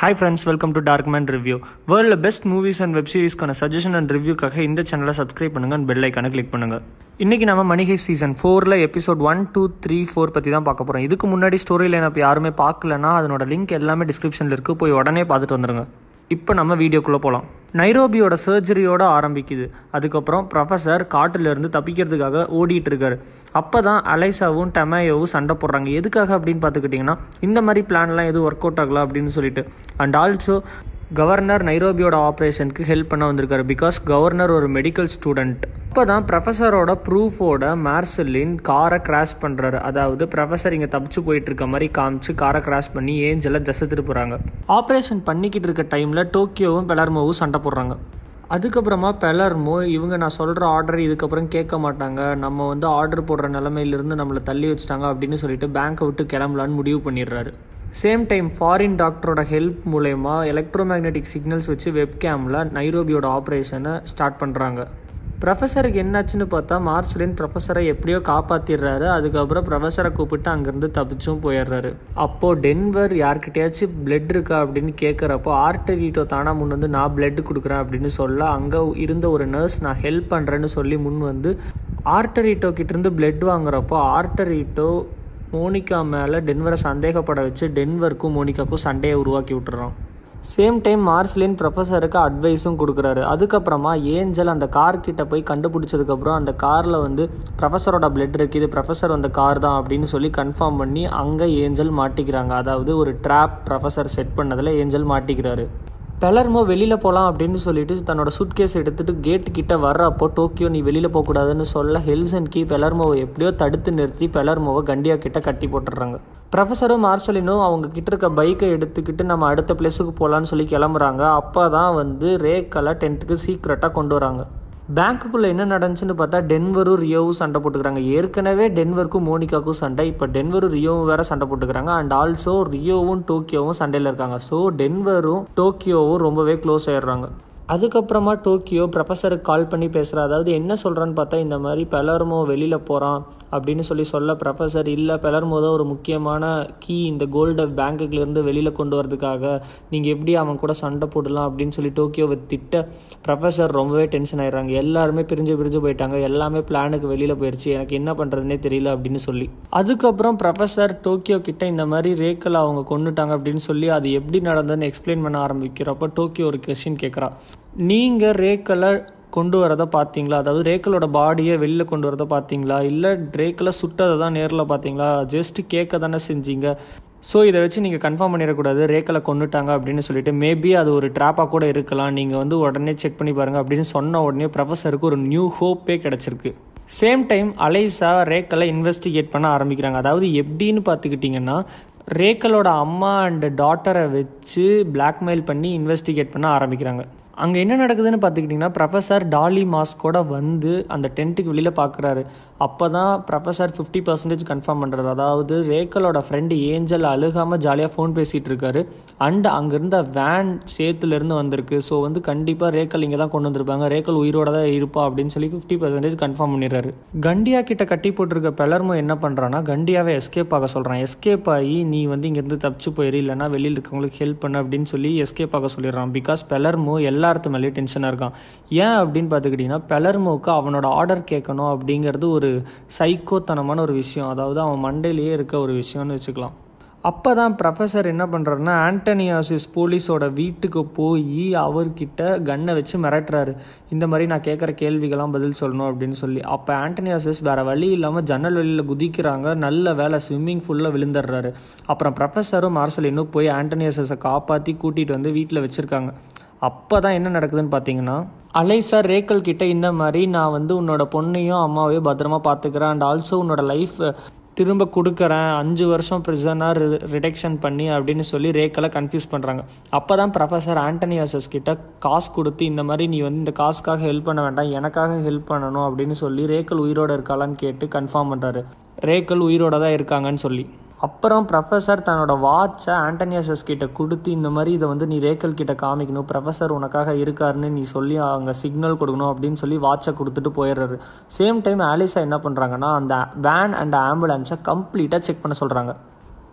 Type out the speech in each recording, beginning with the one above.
hi friends welcome to dark man review வேர்ல்டில் best movies and web சீரிஸ்க்கான suggestion and ரிவ்யூக்காக இந்த சேனலை சப்ஸ்கிரைப் பண்ணுங்க அண்ட் பெல் ஐக்கான கிளிக் பண்ணுங்க இன்னைக்கு நம்ம மணிகை சீசன் ஃபோரில் episode one two three four பற்றி தான் பார்க்க போகிறோம் இதுக்கு முன்னாடி ஸ்டோரி லைன் அப்போ யாருமே பார்க்கலனா அதனோட லிங்க் எல்லாமே டிஸ்கிரிப்ஷனில் இருக்குது போய் உடனே பார்த்துட்டு வந்துருங்க இப்போ நம்ம வீடியோக்குள்ளே போகலாம் நைரோபியோட சர்ஜரியோட ஆரம்பிக்குது அதுக்கப்புறம் ப்ரொஃபஸர் காட்டிலேருந்து தப்பிக்கிறதுக்காக ஓடிட்டு இருக்காரு அப்போ தான் அலைசாவும் டெமாயோவும் சண்டை போடுறாங்க எதுக்காக அப்படின்னு பார்த்துக்கிட்டிங்கன்னா இந்த மாதிரி பிளான்லாம் எதுவும் ஒர்க் அவுட் ஆகலாம் அப்படின்னு சொல்லிட்டு அண்ட் ஆல்சோ கவர்னர் நைரோபியோட ஆப்ரேஷனுக்கு ஹெல்ப் பண்ண வந்திருக்காரு பிகாஸ் கவர்னர் ஒரு மெடிக்கல் ஸ்டூடெண்ட் இப்போ தான் ப்ரொஃபஸரோட ப்ரூஃபோட மார்சலின் காரை கிராஷ் பண்ணுறாரு அதாவது ப்ரொஃபஸர் இங்கே தப்பிச்சு போயிட்டு இருக்க மாதிரி காமிச்சு காரை கிராஷ் பண்ணி ஏஞ்சலை திசை திருப்புறாங்க ஆப்ரேஷன் பண்ணிக்கிட்டு இருக்க டைமில் டோக்கியோவும் பெலர்மோவும் சண்டை போடுறாங்க அதுக்கப்புறமா பெலர்மோ இவங்க நான் சொல்கிற ஆர்டர் இதுக்கப்புறம் கேட்க மாட்டாங்க நம்ம வந்து ஆர்டர் போடுற நிலமையிலிருந்து நம்மளை தள்ளி வச்சுட்டாங்க அப்படின்னு சொல்லிட்டு பேங்க்கை விட்டு கிளம்பலான்னு முடிவு பண்ணிடுறாரு சேம் டைம் ஃபாரின் டாக்டரோட ஹெல்ப் மூலயமா எலக்ட்ரோ மேக்னெட்டிக் சிக்னல்ஸ் வச்சு வெப்கேமில் நைரோபியோட ஆப்ரேஷனை ஸ்டார்ட் பண்ணுறாங்க ப்ரொஃபஸருக்கு என்னாச்சுன்னு பார்த்தா மார்சலின் ப்ரொஃபஸரை எப்படியோ காப்பாற்றிடுறாரு அதுக்கப்புறம் ப்ரொஃபஸரை கூப்பிட்டு அங்கேருந்து தப்பிச்சும் போயிடுறாரு அப்போது டென்வர் யார்கிட்டயாச்சும் பிளட் இருக்கா அப்படின்னு கேட்குறப்போ ஆர்டரிட்டோ தானா முன் வந்து நான் பிளட் கொடுக்குறேன் அப்படின்னு சொல்ல அங்கே இருந்த ஒரு நர்ஸ் நான் ஹெல்ப் பண்ணுறேன்னு சொல்லி முன் வந்து ஆர்டரிட்டோ கிட்டேருந்து பிளட் வாங்குறப்போ ஆர்டரிட்டோ மோனிகா மேலே டென்வரை சந்தேகப்பட வச்சு டென்வருக்கும் மோனிகாக்கும் சண்டையை உருவாக்கி விட்டுறான் சேம் டைம் மார்ஸ்லின் ப்ரொஃபஸருக்கு அட்வைஸும் கொடுக்குறாரு அதுக்கப்புறமா ஏஞ்சல் அந்த கார் கிட்ட போய் கண்டுபிடிச்சதுக்கப்புறம் அந்த காரில் வந்து ப்ரொஃபஸரோட பிளட் இருக்குது இது ப்ரொஃபஸர் அந்த கார் தான் அப்படின்னு சொல்லி கன்ஃபார்ம் பண்ணி அங்கே ஏஞ்சல் மாட்டிக்கிறாங்க அதாவது ஒரு ட்ராப் ப்ரொஃபஸர் செட் பண்ணதில் ஏஞ்சல் மாட்டிக்கிறாரு பெலர்மோ வெளியில் போகலாம் அப்படின்னு சொல்லிட்டு தன்னோட சுட்கேஸ் எடுத்துகிட்டு கேட்டு கிட்ட வர்றப்போ டோக்கியோ நீ வெளியில் போகக்கூடாதுன்னு சொல்ல ஹெல்சன்கி பெலர்மோவை எப்படியோ தடுத்து நிறுத்தி பெலர்மோவை கண்டியா கிட்ட கட்டி போட்டுடுறாங்க ப்ரொஃபஸரும் மார்சலினும் அவங்க கிட்ட இருக்க பைக்கை எடுத்துக்கிட்டு நம்ம அடுத்த பிளேஸுக்கு போகலான்னு சொல்லி கிளம்புறாங்க அப்போ தான் வந்து ரேக்கலை டென்த்துக்கு சீக்ரெட்டாக கொண்டு வராங்க பேங்க்குள்ளே என்ன நடந்துச்சுன்னு பார்த்தா டென்வரும் ரியோவும் சண்டை போட்டுக்கிறாங்க ஏற்கனவே டென்வருக்கும் மோனிகாக்கும் சண்டை இப்போ டென்வரும் ரியோவும் வேற சண்டை போட்டுக்கிறாங்க அண்ட் ஆல்சோ ரியோவும் டோக்கியோவும் சண்டையில் இருக்காங்க ஸோ டென்வரும் டோக்கியோவும் ரொம்பவே க்ளோஸ் ஆயிடுறாங்க அதுக்கப்புறமா டோக்கியோ ப்ரொஃபஸருக்கு கால் பண்ணி பேசுகிறா அதாவது என்ன சொல்கிறான்னு பார்த்தா இந்த மாதிரி பெலர்மோ வெளியில் போகிறான் அப்படின்னு சொல்லி சொல்ல ப்ரொஃபஸர் இல்லை பெலர்மோ தான் ஒரு முக்கியமான கீ இந்த கோல்டை பேங்க்குலேருந்து வெளியில் கொண்டு வரதுக்காக நீங்கள் எப்படி அவன் கூட சண்டை போடலாம் அப்படின்னு சொல்லி டோக்கியோவை திட்ட ப்ரொஃபஸர் ரொம்பவே டென்ஷன் ஆயிடுறாங்க எல்லாருமே பிரிஞ்சு பிரிஞ்சு போயிட்டாங்க எல்லாமே பிளானுக்கு வெளியில் போயிடுச்சு எனக்கு என்ன பண்ணுறதுனே தெரியல அப்படின்னு சொல்லி அதுக்கப்புறம் ப்ரொஃபஸர் டோக்கியோ கிட்ட இந்த மாதிரி ரேக்கலை அவங்க கொண்டுட்டாங்க அப்படின்னு சொல்லி அது எப்படி நடந்ததுன்னு எக்ஸ்பிளைன் பண்ண ஆரம்பிக்கிறப்ப டோக்கியோ ஒரு கொஸ்டின் கேட்குறா நீங்கள் ரேக்கலை கொண்டு வரதை பார்த்தீங்களா அதாவது ரேக்கலோட பாடியை வெளியில் கொண்டு வரதை பார்த்தீங்களா இல்லை ரேக்கலை சுட்டதை தான் நேரில் பார்த்தீங்களா ஜஸ்ட் கேட்க தானே செஞ்சீங்க ஸோ இதை வச்சு நீங்கள் கன்ஃபார்ம் பண்ணிடக்கூடாது ரேக்கலை கொண்டுட்டாங்க அப்படின்னு சொல்லிட்டு மேபி அது ஒரு ட்ராப்பாக கூட இருக்கலாம் நீங்கள் வந்து உடனே செக் பண்ணி பாருங்கள் அப்படின்னு சொன்ன உடனே ப்ரொஃபஸருக்கு ஒரு நியூ ஹோப்பே கிடச்சிருக்கு சேம் டைம் அலைசா ரேக்கலை இன்வெஸ்டிகேட் பண்ண ஆரம்பிக்கிறாங்க அதாவது எப்படின்னு பார்த்துக்கிட்டிங்கன்னா ரேக்கலோட அம்மா அண்ட் டாட்டரை வச்சு பிளாக்மெயில் பண்ணி இன்வெஸ்டிகேட் பண்ண ஆரம்பிக்கிறாங்க அங்கே என்ன நடக்குதுன்னு பார்த்துக்கிட்டிங்கன்னா ப்ரொஃபஸர் டாலி மாஸ்கோட வந்து அந்த டென்ட்டுக்கு வெளியில் பார்க்குறாரு அப்போ தான் ப்ரொஃபஸர் ஃபிஃப்டி பர்சன்டேஜ் கன்ஃபார்ம் பண்ணுறது அதாவது ரேக்கலோட ஃப்ரெண்டு ஏஞ்சல் அழுகாமல் ஜாலியாக ஃபோன் பேசிகிட்டு இருக்காரு அண்ட் அங்கேருந்த வேன் சேத்துலேருந்து வந்திருக்கு ஸோ வந்து கண்டிப்பாக ரேக்கல் இங்கே தான் கொண்டு வந்திருப்பாங்க ரேக்கல் உயிரோட தான் இருப்பா அப்படின்னு சொல்லி ஃபிஃப்டி பர்சன்டேஜ் கன்ஃபார்ம் பண்ணிடுறாரு கண்டியா கிட்ட கட்டி போட்டிருக்க பெலர்மோ என்ன பண்ணுறான்னா கண்டியாவே எஸ்கேப் ஆக சொல்கிறான் எஸ்கேப் ஆகி நீ வந்து இங்கேருந்து தப்பிச்சு போயிரு இல்லைனா வெளியில் இருக்கவங்களுக்கு ஹெல்ப் பண்ண அப்படின்னு சொல்லி எஸ்கேப் ஆக சொல்லிடுறான் பிகாஸ் பெலர்மோ எல்லாத்து மேலேயும் டென்ஷனாக இருக்கான் ஏன் அப்படின்னு பார்த்துக்கிட்டிங்கன்னா பெலர்மோவுக்கு அவனோட ஆர்டர் கேட்கணும் அப்படிங்கிறது ஒரு சைக்கோத்தனமான ஒரு விஷயம் அதாவது அவன் மண்டையிலேயே இருக்க ஒரு விஷயம்னு வச்சுக்கலாம் அப்போ தான் ப்ரொஃபஸர் என்ன பண்ணுறாருன்னா ஆண்டனியாசிஸ் போலீஸோட வீட்டுக்கு போய் அவர்கிட்ட கன்னை வச்சு மிரட்டுறாரு இந்த மாதிரி நான் கேட்குற கேள்விகள்லாம் பதில் சொல்லணும் அப்படின்னு சொல்லி அப்போ ஆண்டனியாசிஸ் வேறு வழி இல்லாமல் ஜன்னல் வெளியில் குதிக்கிறாங்க நல்ல வேலை ஸ்விம்மிங் ஃபுல்லாக விழுந்துடுறாரு அப்புறம் ப்ரொஃபஸரும் மார்சலினும் போய் ஆண்டனியாசிஸை காப்பாற்றி கூட்டிகிட்டு வந்து வீட்டில் வச்சுருக்காங்க அப்போ தான் என்ன நடக்குதுன்னு பார்த்தீங்கன்னா அலைசா ரேக்கல் கிட்ட இந்த மாதிரி நான் வந்து உன்னோட பொண்ணையும் அம்மாவையும் பத்திரமா பார்த்துக்கிறேன் அண்ட் ஆல்சோ உன்னோட லைஃப் திரும்ப கொடுக்குறேன் அஞ்சு வருஷம் ப்ரிசனாக ரிடக்ஷன் பண்ணி அப்படின்னு சொல்லி ரேக்கலை கன்ஃபியூஸ் பண்ணுறாங்க அப்போ தான் ப்ரொஃபஸர் ஆண்டனியாசஸ் கிட்ட காசு கொடுத்து இந்த மாதிரி நீ வந்து இந்த காசுக்காக ஹெல்ப் பண்ண வேண்டாம் எனக்காக ஹெல்ப் பண்ணணும் அப்படின்னு சொல்லி ரேக்கல் உயிரோட இருக்காளான்னு கேட்டு கன்ஃபார்ம் பண்ணுறாரு ரேக்கல் உயிரோட தான் இருக்காங்கன்னு சொல்லி அப்புறம் ப்ரொஃபஸர் தன்னோட வாட்சை ஆண்டனியசஸ் கிட்ட கொடுத்து இந்த மாதிரி இதை வந்து நீ ரேக்கல் கிட்ட காமிக்கணும் ப்ரொஃபஸர் உனக்காக இருக்காருன்னு நீ சொல்லி அங்கே சிக்னல் கொடுக்கணும் அப்படின்னு சொல்லி வாட்சை கொடுத்துட்டு போயிடுறாரு சேம் டைம் ஆலிசா என்ன பண்ணுறாங்கன்னா அந்த வேன் அண்ட் ஆம்புலன்ஸை கம்ப்ளீட்டாக செக் பண்ண சொல்கிறாங்க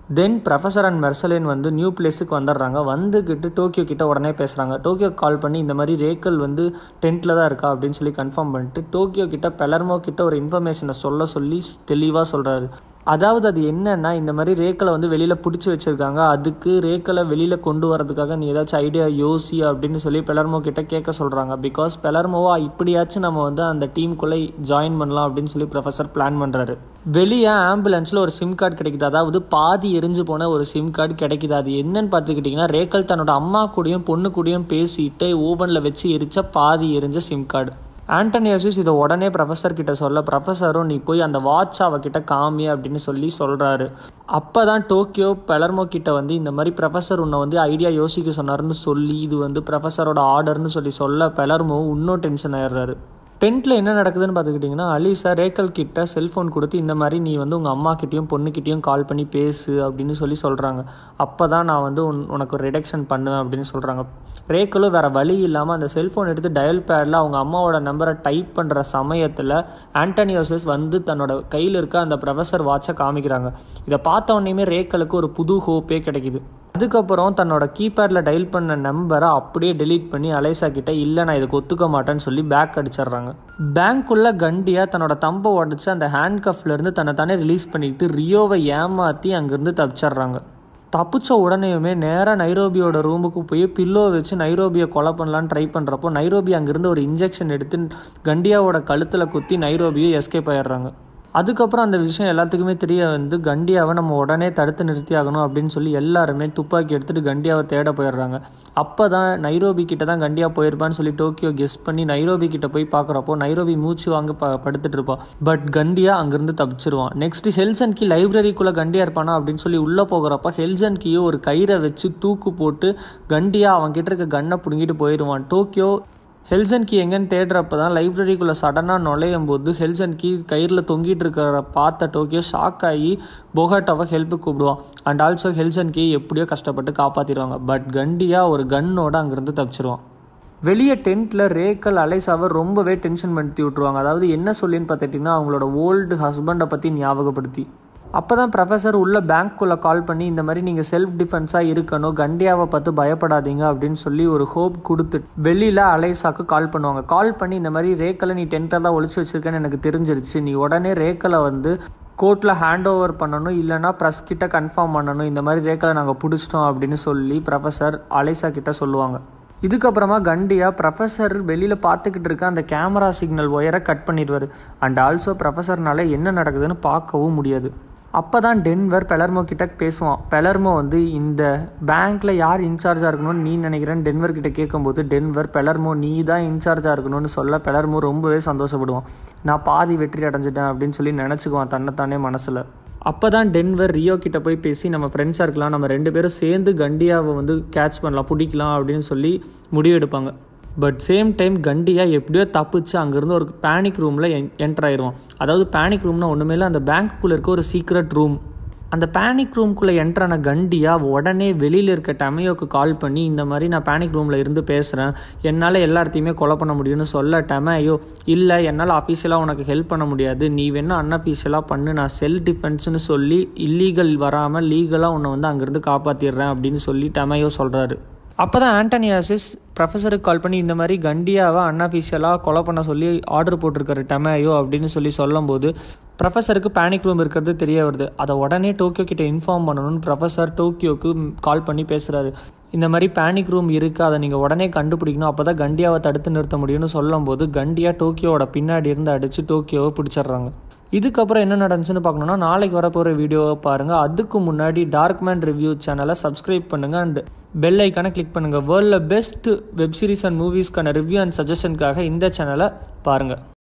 தென் ப்ரொஃபஸர் அண்ட் மெர்சலின் வந்து நியூ பிளேஸுக்கு வந்துடுறாங்க வந்துக்கிட்டு டோக்கியோ கிட்ட உடனே பேசுகிறாங்க டோக்கியோ கால் பண்ணி இந்த மாதிரி ரேக்கல் வந்து டென்ட்டில் தான் இருக்கா அப்படின்னு சொல்லி கன்ஃபார்ம் பண்ணிட்டு டோக்கியோ கிட்ட பெலர்மோ கிட்ட ஒரு இன்ஃபர்மேஷனை சொல்ல சொல்லி தெளிவாக சொல்கிறாரு அதாவது அது என்னன்னா இந்த மாதிரி ரேக்கலை வந்து வெளியில் பிடிச்சி வச்சுருக்காங்க அதுக்கு ரேக்கலை வெளியில் கொண்டு வரதுக்காக நீ ஏதாச்சும் ஐடியா யோசி அப்படின்னு சொல்லி பெலர்மோ கிட்ட கேட்க சொல்கிறாங்க பிகாஸ் பெலர்மோவா இப்படியாச்சும் நம்ம வந்து அந்த டீமுக்குள்ளே ஜாயின் பண்ணலாம் அப்படின்னு சொல்லி ப்ரொஃபஸர் பிளான் பண்ணுறாரு வெளியே ஆம்புலன்ஸில் ஒரு சிம் கார்டு கிடைக்குது அதாவது பாதி எரிஞ்சு போன ஒரு சிம் கார்டு கிடைக்குது அது என்னன்னு பார்த்துக்கிட்டிங்கன்னா ரேக்கல் தன்னோட அம்மா கூடயும் பொண்ணு கூடயும் பேசிட்டு ஓவனில் வச்சு எரிச்ச பாதி எரிஞ்ச சிம் கார்டு ஆண்டனியோசிஸ் இதை உடனே ப்ரொஃபஸர் கிட்ட சொல்ல ப்ரொஃபஸரும் நீ போய் அந்த வாட்ச் அவகிட்ட காமி அப்படின்னு சொல்லி சொல்கிறாரு அப்போ தான் டோக்கியோ பெலர்மோ கிட்ட வந்து இந்த மாதிரி ப்ரொஃபஸர் உன்னை வந்து ஐடியா யோசிக்க சொன்னார்னு சொல்லி இது வந்து ப்ரொஃபஸரோட ஆர்டர்னு சொல்லி சொல்ல பெலர்மோ இன்னும் டென்ஷன் ஆயிடுறாரு டென்ட்டில் என்ன நடக்குதுன்னு பார்த்துக்கிட்டிங்கன்னா அலிசா ரேக்கல் கிட்ட செல்ஃபோன் கொடுத்து இந்த மாதிரி நீ வந்து உங்கள் அம்மா கிட்டேயும் பொண்ணுக்கிட்டேயும் கால் பண்ணி பேசு அப்படின்னு சொல்லி சொல்கிறாங்க அப்போ தான் நான் வந்து உன் உனக்கு ஒரு ரிடக்ஷன் பண்ணுவேன் அப்படின்னு சொல்கிறாங்க ரேக்கலும் வேறு வழி இல்லாமல் அந்த செல்ஃபோன் எடுத்து டயல் பேடில் அவங்க அம்மாவோட நம்பரை டைப் பண்ணுற சமயத்தில் ஆண்டனியோசஸ் வந்து தன்னோட கையில் இருக்க அந்த ப்ரொஃபஸர் வாட்சை காமிக்கிறாங்க இதை பார்த்த உடனேயுமே ரேக்கலுக்கு ஒரு புது ஹோப்பே கிடைக்குது அதுக்கப்புறம் தன்னோட கீபேடில் டயல் பண்ண நம்பரை அப்படியே டெலீட் பண்ணி அலைசா கிட்ட இல்லை நான் இதுக்கு ஒத்துக்க மாட்டேன்னு சொல்லி பேக் அடிச்சிடுறாங்க பேங்க்குள்ள கண்டியா தன்னோட தம்பை உடச்சி அந்த ஹேண்ட் கஃப்லேருந்து தன்னை தானே ரிலீஸ் பண்ணிட்டு ரியோவை ஏமாற்றி அங்கேருந்து தப்பிச்சிடுறாங்க தப்பிச்ச உடனேயுமே நேராக நைரோபியோட ரூமுக்கு போய் பில்லோ வச்சு நைரோபியை கொலை பண்ணலான்னு ட்ரை பண்ணுறப்போ நைரோபி அங்கேருந்து ஒரு இன்ஜெக்ஷன் எடுத்து கண்டியாவோட கழுத்தில் குத்தி நைரோபியை எஸ்கேப் ஆயிடுறாங்க அதுக்கப்புறம் அந்த விஷயம் எல்லாத்துக்குமே தெரிய வந்து கண்டியாவை நம்ம உடனே தடுத்து நிறுத்தி ஆகணும் அப்படின்னு சொல்லி எல்லாருமே துப்பாக்கி எடுத்துகிட்டு கண்டியாவை தேட போயிடுறாங்க அப்போ தான் நைரோபி கிட்ட தான் கண்டியா போயிருப்பான்னு சொல்லி டோக்கியோ கெஸ் பண்ணி நைரோபி கிட்ட போய் பார்க்குறப்போ நைரோபி மூச்சு வாங்க ப படுத்துட்டு இருப்பான் பட் கண்டியா அங்கேருந்து தப்பிச்சிருவான் நெக்ஸ்ட் ஹெல்சன் கி லைப்ரரிக்குள்ளே கண்டியா இருப்பானா அப்படின்னு சொல்லி உள்ளே போகிறப்ப ஹெல்சன் கியோ ஒரு கயிறை வச்சு தூக்கு போட்டு கண்டியா அவன் கிட்ட இருக்க கன்னை பிடுங்கிட்டு போயிடுவான் டோக்கியோ ஹெல்சன்கி எங்கன்னு தேடுறப்ப தான் லைப்ரரிக்குள்ளே சடனாக நுழையும் போது ஹெல்சன்கி கயிறில் தொங்கிட்டு இருக்கிற பார்த்த டோக்கியோ ஷாக் ஆகி போகாட்டாவை ஹெல்ப்புக்கு கூப்பிடுவான் அண்ட் ஆல்சோ ஹெல்சன்கி எப்படியோ கஷ்டப்பட்டு காப்பாற்றிடுவாங்க பட் கண்டியா ஒரு கன்னோட அங்கேருந்து தப்பிச்சிருவான் வெளியே டென்ட்டில் ரேக்கல் அலைசாவை ரொம்பவே டென்ஷன் படுத்தி விட்ருவாங்க அதாவது என்ன சொல்லின்னு பார்த்துட்டிங்கன்னா அவங்களோட ஓல்டு ஹஸ்பண்டை பற்றி ஞாபகப்படுத்தி அப்போ தான் ப்ரொஃபஸர் உள்ள பேங்க்குள்ளே கால் பண்ணி இந்த மாதிரி நீங்கள் செல்ஃப் டிஃபென்ஸாக இருக்கணும் கண்டியாவை பார்த்து பயப்படாதீங்க அப்படின்னு சொல்லி ஒரு ஹோப் கொடுத்து வெளியில் அலைசாக்கு கால் பண்ணுவாங்க கால் பண்ணி இந்த மாதிரி ரேக்கலை நீ டென்ட்டாக தான் ஒழிச்சு வச்சிருக்கேன்னு எனக்கு தெரிஞ்சிருச்சு நீ உடனே ரேக்கலை வந்து கோர்ட்டில் ஹேண்ட் ஓவர் பண்ணணும் இல்லைனா ப்ரெஸ் கிட்ட கன்ஃபார்ம் பண்ணணும் இந்த மாதிரி ரேக்கலை நாங்கள் பிடிச்சிட்டோம் அப்படின்னு சொல்லி ப்ரொஃபஸர் அலைசா கிட்ட சொல்லுவாங்க இதுக்கப்புறமா கண்டியா ப்ரொஃபஸர் வெளியில் பார்த்துக்கிட்டு இருக்க அந்த கேமரா சிக்னல் ஒயரை கட் பண்ணிடுவார் அண்ட் ஆல்சோ ப்ரொஃபஸர்னால என்ன நடக்குதுன்னு பார்க்கவும் முடியாது அப்போ தான் டென்வர் பெலர்மோ கிட்ட பேசுவான் பெலர்மோ வந்து இந்த பேங்க்கில் யார் இன்சார்ஜாக இருக்கணும்னு நீ நினைக்கிறேன்னு டென்வர் கிட்ட கேட்கும்போது டென்வர் பெலர்மோ நீ தான் இன்சார்ஜாக இருக்கணும்னு சொல்ல பெலர்மோ ரொம்பவே சந்தோஷப்படுவான் நான் பாதி வெற்றி அடைஞ்சிட்டேன் அப்படின்னு சொல்லி நினச்சிக்குவான் தன்னைத்தானே மனசில் அப்போ தான் டென்வர் ரியோ கிட்ட போய் பேசி நம்ம ஃப்ரெண்ட்ஸாக இருக்கலாம் நம்ம ரெண்டு பேரும் சேர்ந்து கண்டியாவை வந்து கேட்ச் பண்ணலாம் பிடிக்கலாம் அப்படின்னு சொல்லி முடிவெடுப்பாங்க பட் சேம் டைம் கண்டியா எப்படியோ தப்பிச்சு அங்கேருந்து ஒரு பேனிக் ரூமில் என்டர் ஆயிடுவான் அதாவது பேனிக் ரூம்னா ஒன்றுமே இல்லை அந்த பேங்க்குள்ளே இருக்க ஒரு சீக்ரெட் ரூம் அந்த பேனிக் ரூம்குள்ளே என்ட்ரான கண்டியா உடனே வெளியில் இருக்க டமையோக்கு கால் பண்ணி இந்த மாதிரி நான் பேனிக் ரூமில் இருந்து பேசுகிறேன் என்னால் எல்லாத்தையுமே கொலை பண்ண முடியும்னு சொல்ல டமையோ இல்லை என்னால் அஃபீஷியலாக உனக்கு ஹெல்ப் பண்ண முடியாது நீ வேணா அன்அஃபீஷியலாக பண்ணு நான் செல்ஃப் டிஃபென்ஸ்னு சொல்லி இல்லீகல் வராமல் லீகலாக உன்னை வந்து அங்கேருந்து காப்பாற்றிடுறேன் அப்படின்னு சொல்லி டமையோ சொல்கிறாரு அப்போ தான் ஆண்டனியாசிஸ் ப்ரொஃபஸருக்கு கால் பண்ணி இந்த மாதிரி கண்டியாவை அன்அஃபீஷியலாக கொலை பண்ண சொல்லி ஆர்டர் போட்டிருக்காரு டமையோ அப்படின்னு சொல்லி சொல்லும்போது ப்ரொஃபஸருக்கு பேனிக் ரூம் இருக்கிறது தெரிய வருது அதை உடனே டோக்கியோ கிட்ட இன்ஃபார்ம் பண்ணணும்னு ப்ரொஃபஸர் டோக்கியோக்கு கால் பண்ணி பேசுகிறாரு இந்த மாதிரி பேனிக் ரூம் இருக்குது அதை நீங்கள் உடனே கண்டுபிடிக்கணும் அப்போ தான் கண்டியாவை தடுத்து நிறுத்த முடியும்னு சொல்லும்போது கண்டியா டோக்கியோவோட பின்னாடி இருந்து அடித்து டோக்கியோவை பிடிச்சிடுறாங்க இதுக்கப்புறம் என்ன நடந்துச்சுன்னு பார்க்கணுன்னா நாளைக்கு வரப்போகிற வீடியோவை பாருங்கள் அதுக்கு முன்னாடி டார்க் மேன் ரிவ்யூ சேனலை சப்ஸ்கிரைப் பண்ணுங்கள் அண்ட் பெல் ஐக்கானை கிளிக் பண்ணுங்கள் வேர்ல்டில் பெஸ்ட் வெப் சீரிஸ் அண்ட் மூவிஸ்க்கான ரிவ்யூ அண்ட் சஜஷனுக்காக இந்த சேனலை பாருங்கள்